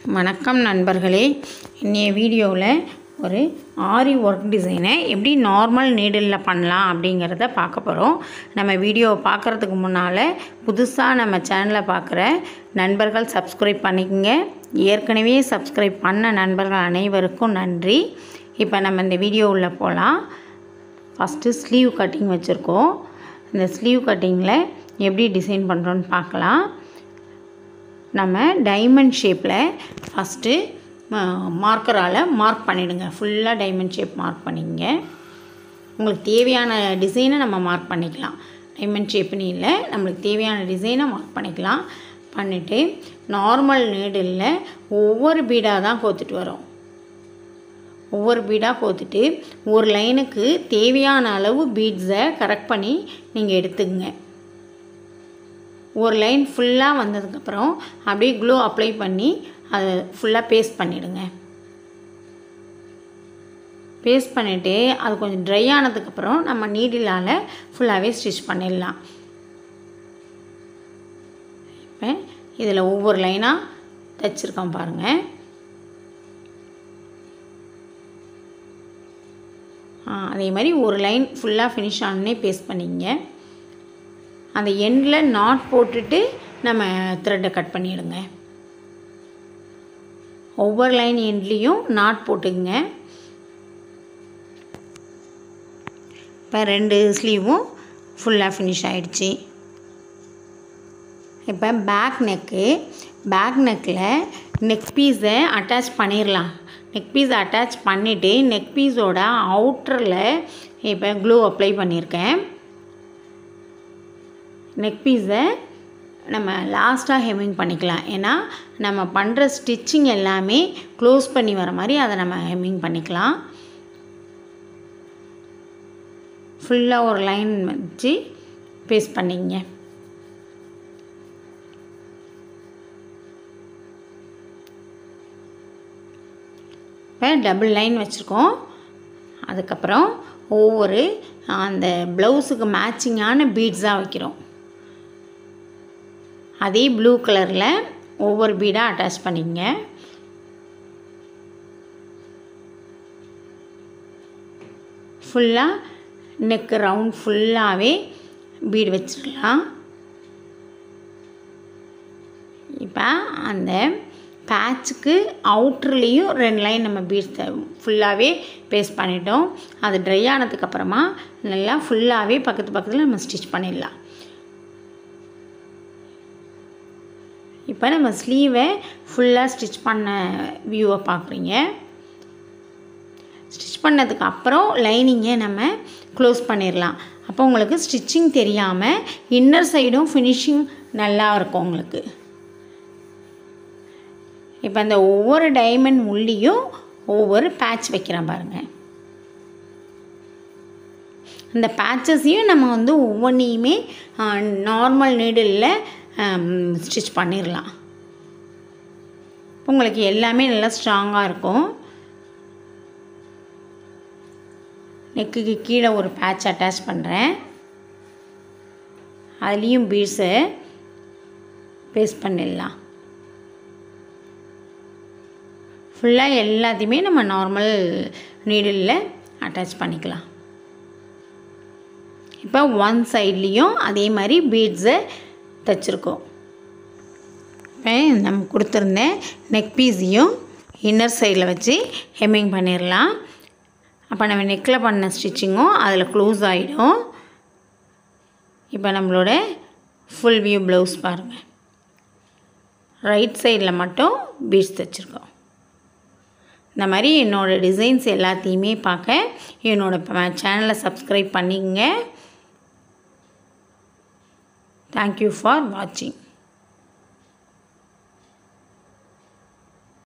வணக்கம் நண்பர்களே இன்றைய வீடியோவில் ஒரு ஆரி ஒர்க் டிசைனை எப்படி நார்மல் நீடிலில் பண்ணலாம் அப்படிங்கிறத பார்க்க போகிறோம் நம்ம வீடியோவை பார்க்குறதுக்கு முன்னால் புதுசாக நம்ம சேனலை பார்க்குற நண்பர்கள் சப்ஸ்கிரைப் பண்ணிக்கோங்க ஏற்கனவே சப்ஸ்கிரைப் பண்ண நண்பர்கள் அனைவருக்கும் நன்றி இப்போ நம்ம இந்த வீடியோவில் போகலாம் ஃபஸ்ட்டு ஸ்லீவ் கட்டிங் வச்சுருக்கோம் இந்த ஸ்லீவ் கட்டிங்கில் எப்படி டிசைன் பண்ணுறோன்னு பார்க்கலாம் நம்ம டைமண்ட் ஷேப்பில் ஃபஸ்ட்டு மார்க்கரால் மார்க் பண்ணிவிடுங்க ஃபுல்லாக டைமண்ட் ஷேப் மார்க் பண்ணிங்க உங்களுக்கு தேவையான டிசைனை நம்ம மார்க் பண்ணிக்கலாம் டைமண்ட் ஷேப்புன்னு இல்லை நம்மளுக்கு தேவையான டிசைனை மார்க் பண்ணிக்கலாம் பண்ணிவிட்டு நார்மல் நீடில் ஒவ்வொரு பீடாக தான் கோத்துட்டு வரோம் ஒவ்வொரு பீடாக கோத்துட்டு ஒரு லைனுக்கு தேவையான அளவு பீட்ஸை கரெக்ட் பண்ணி நீங்கள் எடுத்துக்கங்க ஒரு லைன் ஃபுல்லாக வந்ததுக்கப்புறம் அப்படியே க்ளூ அப்ளை பண்ணி அதை ஃபுல்லாக பேஸ்ட் பண்ணிவிடுங்க பேஸ்ட் பண்ணிவிட்டு அது கொஞ்சம் ட்ரை ஆனதுக்கப்புறம் நம்ம நீடிலால் ஃபுல்லாகவே ஸ்டிச் பண்ணிடலாம் இப்போ இதில் ஒவ்வொரு லைனாக தைச்சிருக்கோம் பாருங்கள் அதே மாதிரி ஒரு லைன் ஃபுல்லாக ஃபினிஷ் ஆனே பேஸ்ட் பண்ணிங்க அந்த எண்டில் நாட் போட்டுட்டு நம்ம த்ரெட்டை கட் பண்ணிவிடுங்க ஒவ்வொரு லைன் எண்ட்லேயும் நாட் போட்டுக்குங்க இப்போ ரெண்டு ஸ்லீவும் ஃபுல்லாக ஃபினிஷ் ஆகிடுச்சி இப்போ பேக் நெக்கு பேக் நெக்கில் நெக் பீஸை அட்டாச் பண்ணிடலாம் நெக் பீஸ் அட்டாச் பண்ணிவிட்டு நெக் பீஸோட அவுட்டரில் இப்போ க்ளூ அப்ளை பண்ணியிருக்கேன் நெக் பீஸை நம்ம லாஸ்ட்டாக ஹெம்மிங் பண்ணிக்கலாம் ஏன்னா நம்ம பண்ணுற ஸ்டிச்சிங் எல்லாமே க்ளோஸ் பண்ணி வர மாதிரி அதை நம்ம ஹெம்மிங் பண்ணிக்கலாம் ஃபுல்லாக ஒரு லைன் வச்சு பேஸ்ட் பண்ணிங்க இப்போ டபுள் லைன் வச்சுருக்கோம் அதுக்கப்புறம் ஒவ்வொரு அந்த ப்ளவுஸுக்கு மேட்சிங்கான பீட்ஸாக வைக்கிறோம் அதே ப்ளூ கலரில் ஒவ்வொரு பீடாக அட்டாச் பண்ணிங்க ஃபுல்லாக நெக்கு ரவுண்ட் ஃபுல்லாகவே பீடு வச்சிடலாம் இப்போ அந்த பேட்சுக்கு அவுட்ருலேயும் ரெண்டு லைன் நம்ம பீட்ஸ் ஃபுல்லாகவே பேஸ்ட் பண்ணிட்டோம் அது ட்ரை ஆனதுக்கப்புறமா நல்லா ஃபுல்லாகவே பக்கத்து பக்கத்தில் நம்ம ஸ்டிச் பண்ணிடலாம் இப்போ நம்ம ஸ்லீவை ஃபுல்லாக ஸ்டிச் பண்ண வியூவை பார்க்குறீங்க ஸ்டிச் பண்ணதுக்கு அப்புறம் லைனிங்கை நம்ம க்ளோஸ் பண்ணிடலாம் அப்போ உங்களுக்கு ஸ்டிச்சிங் தெரியாமல் இன்னர் சைடும் ஃபினிஷிங் நல்லா இருக்கும் உங்களுக்கு இப்போ அந்த ஒவ்வொரு டைமண்ட் உள்ளியும் ஒவ்வொரு பேட்ச் வைக்கிறேன் பாருங்கள் இந்த பேட்சஸையும் நம்ம வந்து ஒவ்வொன்றையுமே நார்மல் நீடில் ஸ்டிச் பண்ணிடலாம் உங்களுக்கு எல்லாமே நல்லா ஸ்ட்ராங்காக இருக்கும் நெக்குக்கு கீழே ஒரு பேட்ச் அட்டாச் பண்ணுறேன் அதுலேயும் பீட்ஸை பேஸ்ட் பண்ணிடலாம் ஃபுல்லாக எல்லாத்தையுமே நம்ம நார்மல் நீடிலில் அட்டாச் பண்ணிக்கலாம் இப்போ ஒன் சைட்லேயும் அதே மாதிரி பீட்ஸை தைச்சிருக்கோம் இப்போ நம்ம கொடுத்துருந்த நெக் பீஸையும் இன்னர் சைடில் வச்சு ஹெம்மிங் பண்ணிடலாம் அப்போ நம்ம நெக்கில் பண்ண ஸ்டிச்சிங்கும் அதில் க்ளோஸ் ஆகிடும் இப்போ நம்மளோட ஃபுல் வியூ ப்ளவுஸ் பாருங்கள் ரைட் சைடில் மட்டும் பீட்ஸ் தைச்சிருக்கோம் இந்த மாதிரி என்னோடய டிசைன்ஸ் எல்லாத்தையுமே பார்க்க என்னோடய சேனலை சப்ஸ்கிரைப் பண்ணிக்கங்க தேங்க்யூ ஃபார் வாட்சிங்